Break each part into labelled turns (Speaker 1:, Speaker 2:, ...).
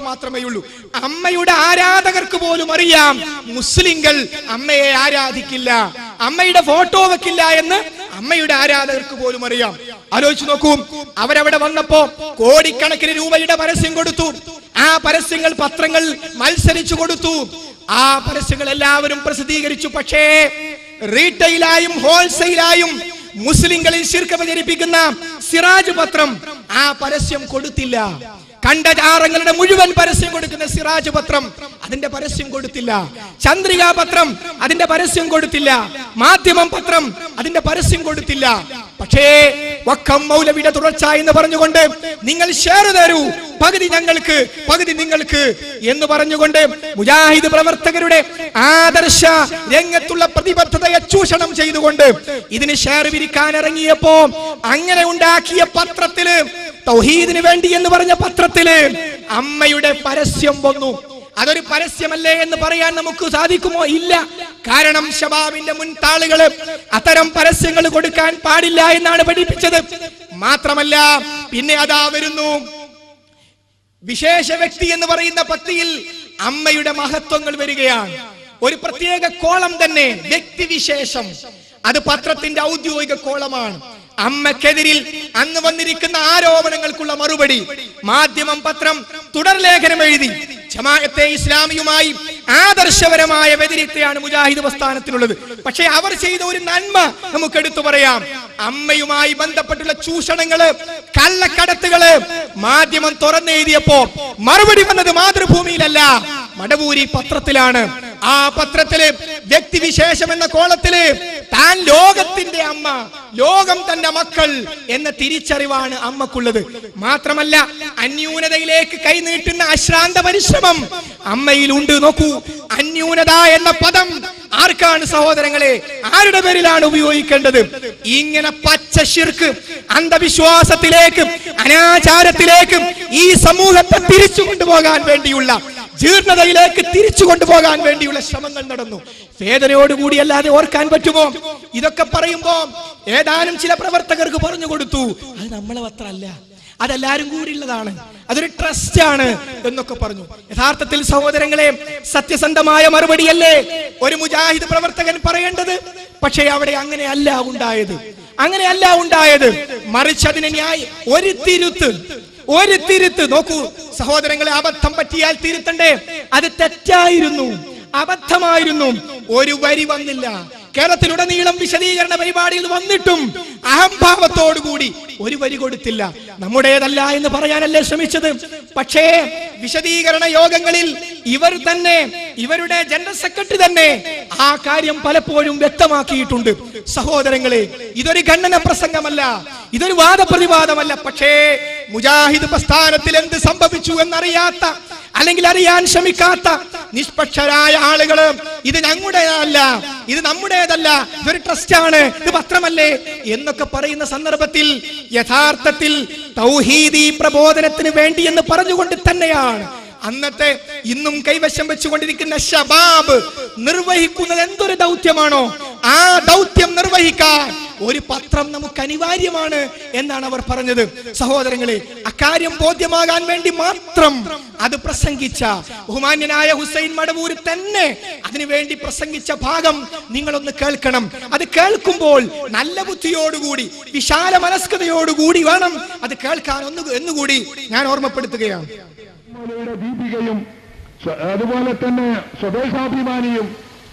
Speaker 1: മാത്രമേ ഉള്ളൂ അമ്മയുടെ ആരാധകർക്ക് പോലും അറിയാം മുസ്ലിങ്ങൾ അമ്മയെ ആരാധിക്കില്ല അമ്മയുടെ ഫോട്ടോ വെക്കില്ല എന്ന് അമ്മയുടെ ആരാധകർക്ക് പോലും അറിയാം ആലോചിച്ചു നോക്കൂ അവരവിടെ വന്നപ്പോ കോടിക്കണക്കിന് രൂപയുടെ പരസ്യം കൊടുത്തു ആ പരസ്യങ്ങൾ പത്രങ്ങൾ മത്സരിച്ചു കൊടുത്തു ആ പരസ്യങ്ങൾ എല്ലാവരും പ്രസിദ്ധീകരിച്ചു പക്ഷേ റീറ്റെയിലായും ഹോൾസെയിലായും മുസ്ലിങ്ങളിൽ ശിർക്ക് പ്രചരിപ്പിക്കുന്ന സിറാജ് പത്രം ആ പരസ്യം കൊടുത്തില്ല കണ്ട ചാറങ്ങളുടെ മുഴുവൻ പരസ്യം കൊടുക്കുന്ന സിറാജ് പത്രം അതിന്റെ പരസ്യം കൊടുത്തില്ല ചന്ദ്രിക പത്രം അതിന്റെ പരസ്യം കൊടുത്തില്ല മാധ്യമം പത്രം അതിന്റെ പരസ്യം കൊടുത്തില്ല പക്ഷേ വക്കം മൗലവിയുടെ തുടർച്ച എന്ന് പറഞ്ഞുകൊണ്ട് നിങ്ങൾ ഷെയർ തരൂ പകുതി ഞങ്ങൾക്ക് പകുതി നിങ്ങൾക്ക് എന്ന് പറഞ്ഞുകൊണ്ട് മുജാഹിദ് പ്രവർത്തകരുടെ ആദർശ രംഗത്തുള്ള പ്രതിബദ്ധതയെ ചൂഷണം ചെയ്തുകൊണ്ട് ഇതിന് ഷെയർ വിരിക്കാൻ ഇറങ്ങിയപ്പോ അങ്ങനെ ഉണ്ടാക്കിയ പത്രത്തില് തൗഹീദിന് വേണ്ടി എന്ന് പറഞ്ഞ പത്രത്തില് അമ്മയുടെ പരസ്യം വന്നു അതൊരു പരസ്യമല്ലേ എന്ന് പറയാൻ നമുക്ക് സാധിക്കുമോ ഇല്ല കാരണം ഷബാബിന്റെ മുൻതാളുകള് അത്തരം പരസ്യങ്ങൾ കൊടുക്കാൻ പാടില്ല എന്നാണ് പഠിപ്പിച്ചത് മാത്രമല്ല പിന്നെ അതാ വരുന്നു വിശേഷ വ്യക്തി എന്ന് പറയുന്ന പത്തിയിൽ അമ്മയുടെ മഹത്വങ്ങൾ വരികയാണ് ഒരു പ്രത്യേക കോളം തന്നെ വ്യക്തിവിശേഷം അത് പത്രത്തിന്റെ ഔദ്യോഗിക കോളമാണ് അമ്മക്കെതിരിൽ അന്ന് വന്നിരിക്കുന്ന ആരോപണങ്ങൾക്കുള്ള മറുപടി മാധ്യമം പത്രം തുടർ ലേഖനം എഴുതി ജമാഅത്തെ ഇസ്ലാമിയുമായി ആദർശപരമായ വ്യതിരിക്തയാണ് മുജാഹിദ് പ്രസ്ഥാനത്തിനുള്ളത് പക്ഷേ അവർ ചെയ്ത ഒരു നന്മ നമുക്ക് എടുത്തു പറയാം അമ്മയുമായി ബന്ധപ്പെട്ടുള്ള ചൂഷണങ്ങള് കള്ളക്കടത്തുകള് മാധ്യമം തുറന്നെഴുതിയപ്പോ മറുപടി വന്നത് മാതൃഭൂമിയിലല്ല മടവൂരി പത്രത്തിലാണ് ആ പത്രത്തില് വ്യക്തിവിശേഷം എന്ന കോളത്തില് താൻ ലോകത്തിന്റെ അമ്മ ലോകം തന്റെ മക്കൾ എന്ന തിരിച്ചറിവാണ് അമ്മക്കുള്ളത് മാത്രമല്ല അന്യൂനതയിലേക്ക് കൈനീട്ടുന്ന അശ്രാന്ത പരിശ്രമം അമ്മയിൽ ഉണ്ട് നോക്കൂ അന്യൂനത എന്ന പദം ആർക്കാണ് സഹോദരങ്ങളെ ആരുടെ പേരിലാണ് ഉപയോഗിക്കേണ്ടത് ഇങ്ങനെ പച്ച ശിർക്ക് അന്ധവിശ്വാസത്തിലേക്ക് അനാചാരത്തിലേക്ക് ഈ സമൂഹത്തെ തിരിച്ചു കൊണ്ടുപോകാൻ വേണ്ടിയുള്ള ജീർണതയിലേക്ക് തിരിച്ചു കൊണ്ടുപോകാൻ വേണ്ടിയുള്ള ശ്രമങ്ങൾ നടന്നു വേദനയോടുകൂടി അല്ലാതെ ഓർക്കാൻ പറ്റുമോ ഇതൊക്കെ പറയുമ്പോ ഏതാനും ചില പ്രവർത്തകർക്ക് പറഞ്ഞു കൊടുത്തു അത് നമ്മളെ പത്രമല്ല അതെല്ലാരും കൂടി ഉള്ളതാണ് അതൊരു ട്രസ്റ്റ് ആണ് എന്നൊക്കെ പറഞ്ഞു യഥാർത്ഥത്തിൽ സഹോദരങ്ങളെ സത്യസന്ധമായ മറുപടിയല്ലേ ഒരു മുജാഹിദ് പ്രവർത്തകൻ പറയേണ്ടത് പക്ഷേ അവിടെ അങ്ങനെയല്ല ഉണ്ടായത് അങ്ങനെയല്ല ഉണ്ടായത് മറിച്ച് അതിനെ ന്യായ ഒരു തിരുത്ത് ഒരു തിരുത്ത് നോക്കൂ സഹോദരങ്ങളെ അബദ്ധം പറ്റിയാൽ തിരുത്തണ്ടേ അത് തെറ്റായിരുന്നു അബദ്ധമായിരുന്നു ഒരു വരി വന്നില്ല കേരളത്തിലുടനീളം വിശദീകരണ പരിപാടികൾ വന്നിട്ടും അഹംഭാവത്തോടുകൂടി ഒരു വരി കൊടുത്തില്ല നമ്മുടേതല്ല എന്ന് പറയാനല്ലേ ശ്രമിച്ചത് പക്ഷേ വിശദീകരണ യോഗങ്ങളിൽ ഇവർ തന്നെ ഇവരുടെ ജനറൽ സെക്രട്ടറി തന്നെ ആ കാര്യം പലപ്പോഴും വ്യക്തമാക്കിയിട്ടുണ്ട് സഹോദരങ്ങളെ ഇതൊരു ഖണ്ഡന പ്രസംഗമല്ല ഇതൊരു വാദപ്രതിവാദമല്ല പക്ഷേ മുജാഹിദ് പ്രസ്ഥാനത്തിൽ എന്ത് സംഭവിച്ചു എന്നറിയാത്ത അല്ലെങ്കിൽ അറിയാൻ ശ്രമിക്കാത്ത നിഷ്പക്ഷരായ ആളുകള് ഇത് ഞങ്ങളുടേതല്ല ഇത് നമ്മുടേതല്ല ഇതൊരു ട്രസ്റ്റാണ് ഇത് പത്രമല്ലേ എന്നൊക്കെ പറയുന്ന സന്ദർഭത്തിൽ യഥാർത്ഥത്തിൽ തൗഹീദി പ്രബോധനത്തിന് വേണ്ടി എന്ന് പറഞ്ഞുകൊണ്ട് തന്നെയാണ് അന്നത്തെ ഇന്നും കൈവശം വെച്ചുകൊണ്ടിരിക്കുന്ന ഷബാബ് നിർവഹിക്കുന്നത് എന്തൊരു ദൗത്യമാണോ ആ ദൗത്യം നിർവഹിക്കാൻ ഒരു പത്രം നമുക്ക് അനിവാര്യമാണ് എന്നാണ് അവർ പറഞ്ഞത് സഹോദരങ്ങളെ അക്കാര്യം ബോധ്യമാകാൻ വേണ്ടി മാത്രം അത് പ്രസംഗിച്ച ബഹുമാന്യനായ ഹുസൈൻ മടവൂര് തന്നെ അതിനു വേണ്ടി പ്രസംഗിച്ച ഭാഗം നിങ്ങളൊന്ന് കേൾക്കണം അത് കേൾക്കുമ്പോൾ നല്ല ബുദ്ധിയോടുകൂടി വിശാല മനസ്കതയോടുകൂടി വേണം അത് കേൾക്കാൻ ഒന്ന് എന്നുകൂടി ഞാൻ ഓർമ്മപ്പെടുത്തുകയാണ്
Speaker 2: മലയുടെ ദീപികയും സ്വ- അതുപോലെ തന്നെ സ്വദേശാഭിമാനിയും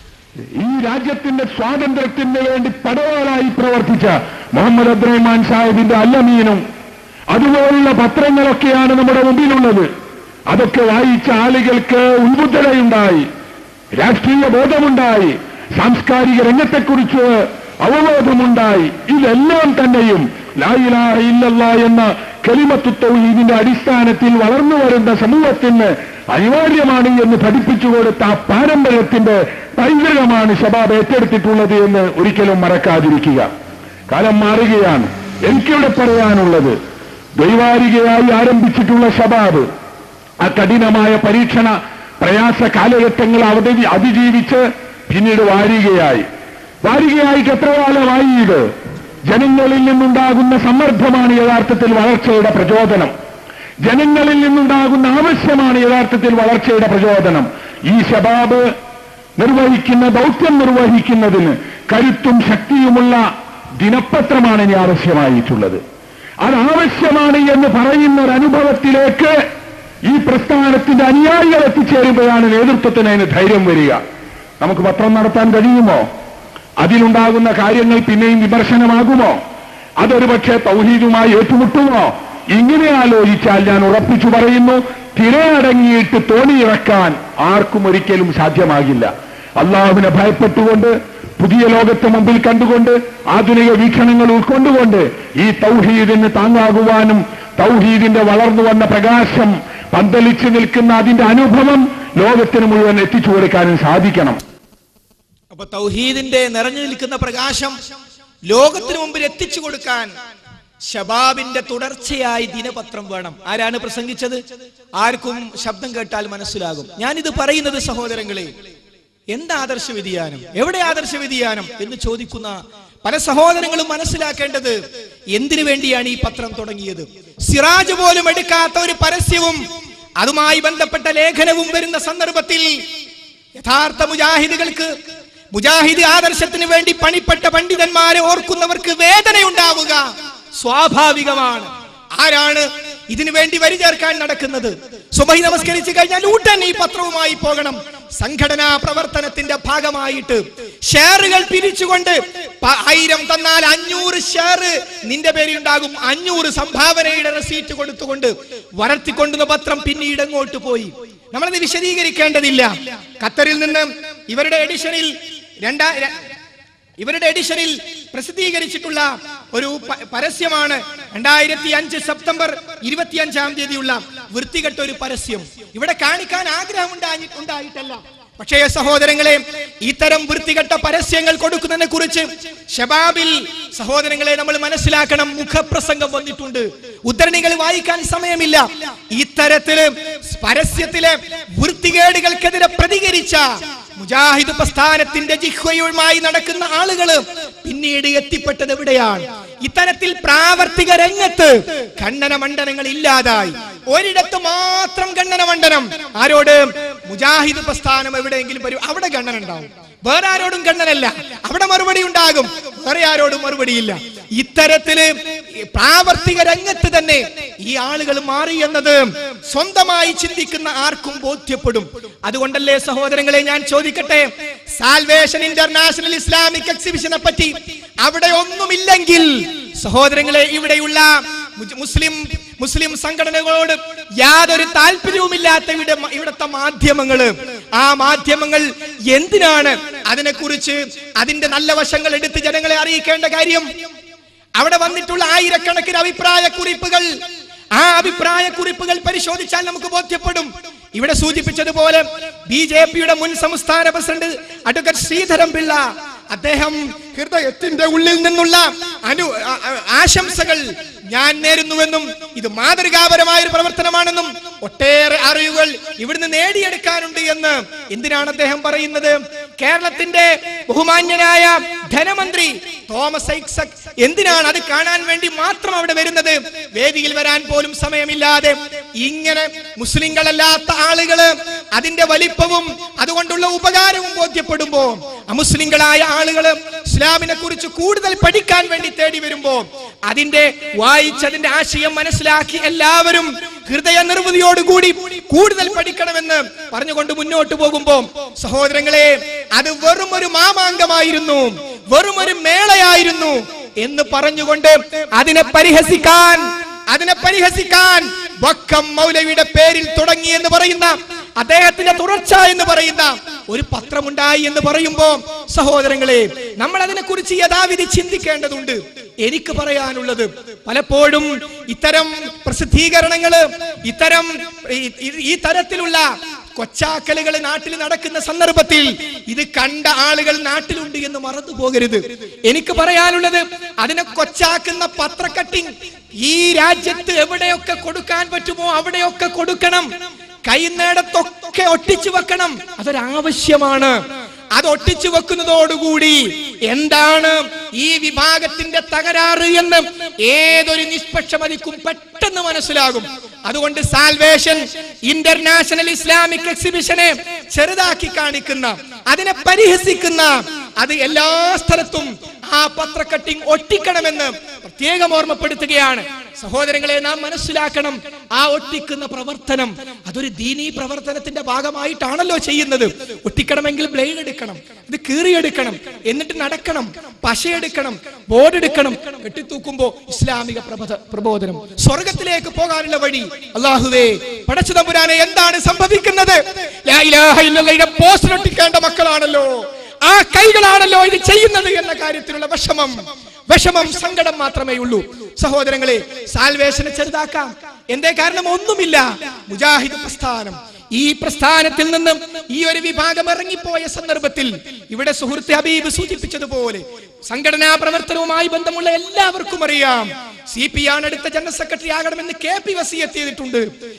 Speaker 2: ഈ രാജ്യത്തിന്റെ സ്വാതന്ത്ര്യത്തിന് വേണ്ടി പടവാളായി പ്രവർത്തിച്ച മുഹമ്മദ് അബ്ദുറഹ്മാൻ സാഹിബിന്റെ അല്ലമീനും അതുപോലുള്ള പത്രങ്ങളൊക്കെയാണ് നമ്മുടെ മുമ്പിലുള്ളത് അതൊക്കെ വായിച്ച ആളുകൾക്ക് ഉത്ബുദ്ധതയുണ്ടായി രാഷ്ട്രീയ ബോധമുണ്ടായി സാംസ്കാരിക രംഗത്തെക്കുറിച്ച് അവബോധമുണ്ടായി ഇതെല്ലാം തന്നെയും ലായിലാഹ ഇല്ലല്ല എന്ന കലിമത്തു തൗഹീദിന്റെ അടിസ്ഥാനത്തിൽ വളർന്നു വരുന്ന സമൂഹത്തിന് അനിവാര്യമാണ് എന്ന് പഠിപ്പിച്ചു കൊടുത്ത ആ പാരമ്പര്യത്തിന്റെ പൈതൃകമാണ് ഷബാബ് ഏറ്റെടുത്തിട്ടുള്ളത് എന്ന് ഒരിക്കലും മറക്കാതിരിക്കുക കാലം മാറുകയാണ് എനിക്കിവിടെ പറയാനുള്ളത് ദൈവാരികയായി ആരംഭിച്ചിട്ടുള്ള ഷബാബ് ആ കഠിനമായ പരീക്ഷണ പ്രയാസ കാലഘട്ടങ്ങൾ അവധി അതിജീവിച്ച് പിന്നീട് വാരികയായി വാരികയായിട്ട് എത്ര കാലമായി ഇത് ജനങ്ങളിൽ നിന്നുണ്ടാകുന്ന സമ്മർദ്ദമാണ് യഥാർത്ഥത്തിൽ വളർച്ചയുടെ പ്രചോദനം ജനങ്ങളിൽ നിന്നുണ്ടാകുന്ന ആവശ്യമാണ് യഥാർത്ഥത്തിൽ വളർച്ചയുടെ പ്രചോദനം ഈ ശബാബ് നിർവഹിക്കുന്ന ദൗത്യം നിർവഹിക്കുന്നതിന് കരുത്തും ശക്തിയുമുള്ള ദിനപത്രമാണ് ഇനി ആവശ്യമായിട്ടുള്ളത് അത് ആവശ്യമാണ് എന്ന് പറയുന്ന ഒരു അനുഭവത്തിലേക്ക് ഈ പ്രസ്ഥാനത്തിന്റെ അനുയായികൾ എത്തിച്ചേരുമ്പോഴാണ് നേതൃത്വത്തിന് അതിന് ധൈര്യം വരിക നമുക്ക് പത്രം നടത്താൻ കഴിയുമോ അതിലുണ്ടാകുന്ന കാര്യങ്ങൾ പിന്നെയും വിമർശനമാകുമോ അതൊരു പക്ഷേ തൗഹീദുമായി ഏറ്റുമുട്ടുമോ ഇങ്ങനെ ആലോചിച്ചാൽ ഞാൻ ഉറപ്പിച്ചു പറയുന്നു തിരയടങ്ങിയിട്ട് തോണിയിറക്കാൻ ആർക്കും ഒരിക്കലും സാധ്യമാകില്ല അള്ളാഹുവിനെ ഭയപ്പെട്ടുകൊണ്ട് പുതിയ ലോകത്തെ മുമ്പിൽ കണ്ടുകൊണ്ട് ആധുനിക വീക്ഷണങ്ങൾ ഉൾക്കൊണ്ടുകൊണ്ട് ഈ തൗഹീദിന് താങ്ങാകുവാനും തൗഹീദിന്റെ വളർന്നു വന്ന പ്രകാശം പന്തലിച്ചു നിൽക്കുന്ന അതിന്റെ അനുഭവം ലോകത്തിന് മുഴുവൻ എത്തിച്ചു കൊടുക്കാനും സാധിക്കണം
Speaker 1: അപ്പൊ തൗഹീദിന്റെ നിറഞ്ഞു നിൽക്കുന്ന പ്രകാശം ലോകത്തിന് മുമ്പിൽ എത്തിച്ചു കൊടുക്കാൻ ഷബാബിന്റെ തുടർച്ചയായി ദിനപത്രം വേണം ആരാണ് പ്രസംഗിച്ചത് ആർക്കും ശബ്ദം കേട്ടാൽ മനസ്സിലാകും ഞാനിത് പറയുന്നത് സഹോദരങ്ങളെ എന്താ ആദർശ വ്യതിയാനം എവിടെ ആദർശ വ്യതിയാനം എന്ന് ചോദിക്കുന്ന പല സഹോദരങ്ങളും മനസ്സിലാക്കേണ്ടത് എന്തിനു വേണ്ടിയാണ് ഈ പത്രം തുടങ്ങിയത് സിറാജ് പോലും എടുക്കാത്ത ഒരു പരസ്യവും അതുമായി ബന്ധപ്പെട്ട ലേഖനവും വരുന്ന സന്ദർഭത്തിൽ യഥാർത്ഥ മുജാഹിദുകൾക്ക് മുജാഹിദ് ആദർശത്തിന് വേണ്ടി പണിപ്പെട്ട പണ്ഡിതന്മാരെ ഓർക്കുന്നവർക്ക് വേദനയുണ്ടാവുക സ്വാഭാവികമാണ് ആരാണ് ഇതിനു വേണ്ടി വരി ചേർക്കാൻ നടക്കുന്നത് സുബഹി നമസ്കരിച്ചു കഴിഞ്ഞാൽ ഉടൻ ഈ പത്രവുമായി പോകണം സംഘടനാ പ്രവർത്തനത്തിന്റെ ഭാഗമായിട്ട് ഷെയറുകൾ പിരിച്ചുകൊണ്ട് പ- ആയിരം തന്നാൽ അഞ്ഞൂറ് ഷെയർ നിന്റെ പേരിൽ ഉണ്ടാകും അഞ്ഞൂറ് സംഭാവനയുടെ റെസീറ്റ് കൊടുത്തുകൊണ്ട് വളർത്തിക്കൊണ്ടുന്ന പത്രം പിന്നീട് എങ്ങോട്ട് പോയി നമ്മളത് വിശദീകരിക്കേണ്ടതില്ല ഖത്തറിൽ നിന്ന് ഇവരുടെ എഡിഷനിൽ രണ്ടാ ര- ഇവരുടെ എഡിഷനിൽ പ്രസിദ്ധീകരിച്ചിട്ടുള്ള ഒരു പ- പരസ്യമാണ് രണ്ടായിരത്തി അഞ്ച് സെപ്റ്റംബർ ഇരുപത്തിയഞ്ചാം തീയതിയുള്ള വൃത്തികെട്ട ഒരു പരസ്യം ഇവിടെ കാണിക്കാൻ ആഗ്രഹം ഉണ്ടായി ഉണ്ടായിട്ടല്ല പക്ഷേ സഹോദരങ്ങളെ ഇത്തരം വൃത്തികെട്ട പരസ്യങ്ങൾ കൊടുക്കുന്നതിനെ കുറിച്ച് ഷബാബിൽ സഹോദരങ്ങളെ നമ്മൾ മനസ്സിലാക്കണം മുഖപ്രസംഗം വന്നിട്ടുണ്ട് ഉദ്ധരണികൾ വായിക്കാൻ സമയമില്ല ഇത്തരത്തില് പരസ്യത്തിലെ വൃത്തികേടുകൾക്കെതിരെ പ്രതികരിച്ച മുജാഹിദ് പ്രസ്ഥാനത്തിന്റെ ജിഹ്വയുമായി നടക്കുന്ന ആളുകള് പിന്നീട് എത്തിപ്പെട്ടത് എവിടെയാണ് ഇത്തരത്തിൽ പ്രാവർത്തിക രംഗത്ത് ഖണ്ഡന മണ്ഡനങ്ങൾ ഇല്ലാതായി ഒരിടത്ത് മാത്രം ഖണ്ഡന മണ്ഡനം ആരോട് മുജാഹിദ് പ്രസ്ഥാനം എവിടെയെങ്കിലും വരും അവിടെ ഖണ്ഡനം ഉണ്ടാവും വേറെ ആരോടും ഖണ്ഡനല്ല അവിടെ മറുപടി ഉണ്ടാകും വേറെ ആരോടും മറുപടിയില്ല ഇത്തരത്തില് പ്രാവർത്തിക രംഗത്ത് തന്നെ ഈ ആളുകൾ മാറി എന്നത് സ്വന്തമായി ചിന്തിക്കുന്ന ആർക്കും ബോധ്യപ്പെടും അതുകൊണ്ടല്ലേ സഹോദരങ്ങളെ ഞാൻ ചോദിക്കട്ടെ സാൽവേഷൻ ഇന്റർനാഷണൽ ഇസ്ലാമിക് എക്സിബിഷനെ പറ്റി അവിടെ ഒന്നുമില്ലെങ്കിൽ സഹോദരങ്ങളെ ഇവിടെയുള്ള മുജ- മുസ്ലിം മുസ്ലിം സംഘടനകളോട് യാതൊരു താല്പര്യവുമില്ലാത്ത ഇവിടെ ഇവിടുത്തെ മാധ്യമങ്ങള് ആ മാധ്യമങ്ങൾ എന്തിനാണ് അതിനെക്കുറിച്ച് അതിന്റെ നല്ല വശങ്ങൾ എടുത്ത് ജനങ്ങളെ അറിയിക്കേണ്ട കാര്യം അവിടെ വന്നിട്ടുള്ള ആയിരക്കണക്കിന് അഭിപ്രായ കുറിപ്പുകൾ ആ അഭിപ്രായ കുറിപ്പുകൾ പരിശോധിച്ചാൽ നമുക്ക് ബോധ്യപ്പെടും ഇവിടെ സൂചിപ്പിച്ചതുപോലെ ബി ജെ പിയുടെ മുൻ സംസ്ഥാന പ്രസിഡന്റ് അഡ്വക്കേറ്റ് ശ്രീധരൻ പിള്ള അദ്ദേഹം ഹൃദയത്തിന്റെ ഉള്ളിൽ നിന്നുള്ള അനു ആ- ആ- ആശംസകൾ ഞാൻ നേരുന്നുവെന്നും ഇത് മാതൃകാപരമായ ഒരു പ്രവർത്തനമാണെന്നും ഒട്ടേറെ അറിവുകൾ ഇവിടുന്ന് നേടിയെടുക്കാനുണ്ട് എന്ന് എന്തിനാണ് അദ്ദേഹം പറയുന്നത് കേരളത്തിന്റെ ബഹുമാന്യനായ ധനമന്ത്രി തോമസ് ഐസക് എന്തിനാണ് അത് കാണാൻ വേണ്ടി മാത്രം അവിടെ വരുന്നത് വേദിയിൽ വരാൻ പോലും സമയമില്ലാതെ ഇങ്ങനെ മുസ്ലിങ്ങളല്ലാത്ത ആളുകള് അതിന്റെ വലിപ്പവും അതുകൊണ്ടുള്ള ഉപകാരവും ബോധ്യപ്പെടുമ്പോ അമുസ്ലിങ്ങളായ ആളുകള് ഇസ്ലാമിനെ കുറിച്ച് കൂടുതൽ പഠിക്കാൻ വേണ്ടി തേടി വരുമ്പോ അതിന്റെ വായിച്ചതിന്റെ ആശയം മനസ്സിലാക്കി എല്ലാവരും ഹൃദയ നിർവൃതിയോടുകൂടി കൂടുതൽ പഠിക്കണമെന്ന് പറഞ്ഞുകൊണ്ട് മുന്നോട്ട് പോകുമ്പോ സഹോദരങ്ങളെ അത് വെറും ഒരു മാമാങ്കമായിരുന്നു വെറും ഒരു മേളയായിരുന്നു എന്ന് പറഞ്ഞുകൊണ്ട് അതിനെ പരിഹസിക്കാൻ അതിനെ പരിഹസിക്കാൻ വക്കം മൗലവിയുടെ പേരിൽ തുടങ്ങി എന്ന് പറയുന്ന അദ്ദേഹത്തിന്റെ തുടർച്ച എന്ന് പറയുന്ന ഒരു പത്രമുണ്ടായി എന്ന് പറയുമ്പോ സഹോദരങ്ങളെ നമ്മൾ അതിനെ കുറിച്ച് യഥാവിധി ചിന്തിക്കേണ്ടതുണ്ട് എനിക്ക് പറയാനുള്ളത് പലപ്പോഴും ഇത്തരം പ്രസിദ്ധീകരണങ്ങള് ഇത്തരം ഈ- ഈ- ഈ തരത്തിലുള്ള കൊച്ചാക്കലുകൾ നാട്ടിൽ നടക്കുന്ന സന്ദർഭത്തിൽ ഇത് കണ്ട ആളുകൾ നാട്ടിലുണ്ട് എന്ന് മറന്നു പോകരുത് എനിക്ക് പറയാനുള്ളത് അതിനെ കൊച്ചാക്കുന്ന പത്രക്കട്ടിങ് ഈ രാജ്യത്ത് എവിടെയൊക്കെ കൊടുക്കാൻ പറ്റുമോ അവിടെയൊക്കെ കൊടുക്കണം കൈനേടത്തൊക്കെ ഒട്ടിച്ചു വെക്കണം അതൊരാവശ്യമാണ് അത് ഒട്ടിച്ചു വെക്കുന്നതോടുകൂടി എന്താണ് ഈ വിഭാഗത്തിന്റെ തകരാറ് എന്ന് ഏതൊരു നിഷ്പക്ഷമതിക്കും പെട്ടെന്ന് മനസ്സിലാകും അതുകൊണ്ട് സാൽവേഷൻ ഇന്റർനാഷണൽ ഇസ്ലാമിക് എക്സിബിഷനെ ചെറുതാക്കി കാണിക്കുന്ന അതിനെ പരിഹസിക്കുന്ന അത് എല്ലാ സ്ഥലത്തും ആ പത്ര കട്ടിംഗ് ഒട്ടിക്കണമെന്ന് പ്രത്യേകം ഓർമ്മപ്പെടുത്തുകയാണ് സഹോദരങ്ങളെ നാം മനസ്സിലാക്കണം ആ ഒട്ടിക്കുന്ന പ്രവർത്തനം അതൊരു ദീനീ പ്രവർത്തനത്തിന്റെ ഭാഗമായിട്ടാണല്ലോ ചെയ്യുന്നത് ഒട്ടിക്കണമെങ്കിൽ ബ്ലേഡ് എടുക്കണം ഇത് കീറിയെടുക്കണം എന്നിട്ട് നടക്കണം പശയെടുക്കണം ബോർഡ് എടുക്കണം കെട്ടിത്തൂക്കുമ്പോ ഇസ്ലാമിക പ്രബോധ പ്രബോധനം സ്വർഗത്തിലേക്ക് പോകാനുള്ള വഴി അള്ളാഹുവേ പടച്ചു തമ്പുരാനെ എന്താണ് സംഭവിക്കുന്നത് ലാ ഇലാഹ ഇല്ലല്ലയുടെ പോസ്റ്റർ ഒട്ടിക്കേണ്ട മക്കളാണല്ലോ ആ കൈകളാണല്ലോ ഇത് ചെയ്യുന്നത് എന്ന കാര്യത്തിലുള്ള വിഷമം വിഷമം സങ്കടം മാത്രമേ ഉള്ളൂ സഹോദരങ്ങളെ സാൽവേഷനെ ചെറുതാക്കാം എന്തേ കാരണം ഒന്നുമില്ല മുജാഹിദ് പ്രസ്ഥാനം ഈ പ്രസ്ഥാനത്തിൽ നിന്നും ഈ ഒരു വിഭാഗം ഇറങ്ങിപ്പോയ സന്ദർഭത്തിൽ ഇവിടെ സുഹൃത്ത് ഹബീബ് സൂചിപ്പിച്ചതുപോലെ സംഘടനാ പ്രവർത്തനവുമായി ബന്ധമുള്ള എല്ലാവർക്കും അറിയാം സി പി ആണ് അടുത്ത ജനറൽ സെക്രട്ടറി ആകണമെന്ന് കെ പി വസീയത്ത് ചെയ്തിട്ടുണ്ട്